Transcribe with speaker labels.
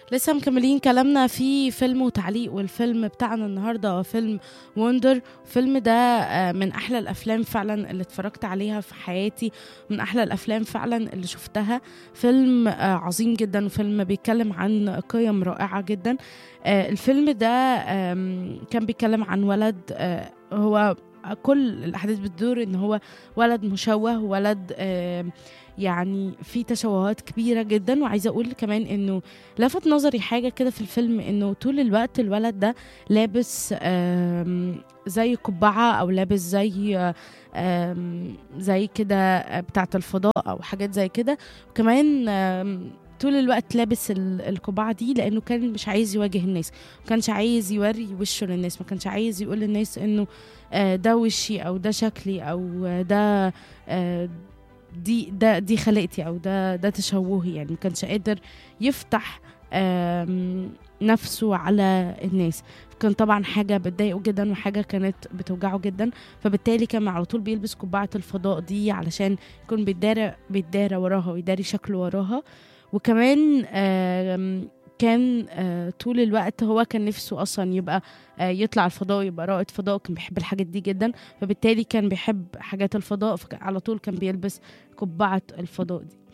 Speaker 1: لسه مكملين كلامنا في فيلم وتعليق والفيلم بتاعنا النهارده هو فيلم وندر الفيلم ده آه، من احلى الافلام فعلا اللي اتفرجت عليها في حياتي من احلى الافلام فعلا اللي شفتها فيلم آه، عظيم جدا وفيلم بيتكلم عن قيم رائعه جدا آه، الفيلم ده آم، كان بيتكلم عن ولد آه، هو كل الاحداث بتدور ان هو ولد مشوه ولد آم، يعني في تشوهات كبيره جدا وعايزه اقول كمان انه لفت نظري حاجه كده في الفيلم انه طول الوقت الولد ده لابس آم، زي قبعه او لابس زي آم، زي كده بتاعه الفضاء او حاجات زي كده وكمان آم، طول الوقت لابس ال- القبعه دي لانه كان مش عايز يواجه الناس ما كانش عايز يوري وشه للناس ما كانش عايز يقول للناس انه آه، ده وشي او ده شكلي او آه، ده آه، دي ده دي خلقتي او ده ده تشوهي يعني ما كانش قادر يفتح آم، نفسه على الناس كان طبعا حاجه بتضايقه جدا وحاجه كانت بتوجعه جدا فبالتالي كان على طول بيلبس قبعه الفضاء دي علشان يكون بيتدارى بيتدارى وراها ويداري شكله وراها وكمان آم، كان آه، طول الوقت هو كان نفسه اصلا يبقى آه، يطلع الفضاء يبقى رائد فضاء كان بيحب الحاجات دي جدا فبالتالي كان بيحب حاجات الفضاء فعلى طول كان بيلبس قبعة الفضاء دي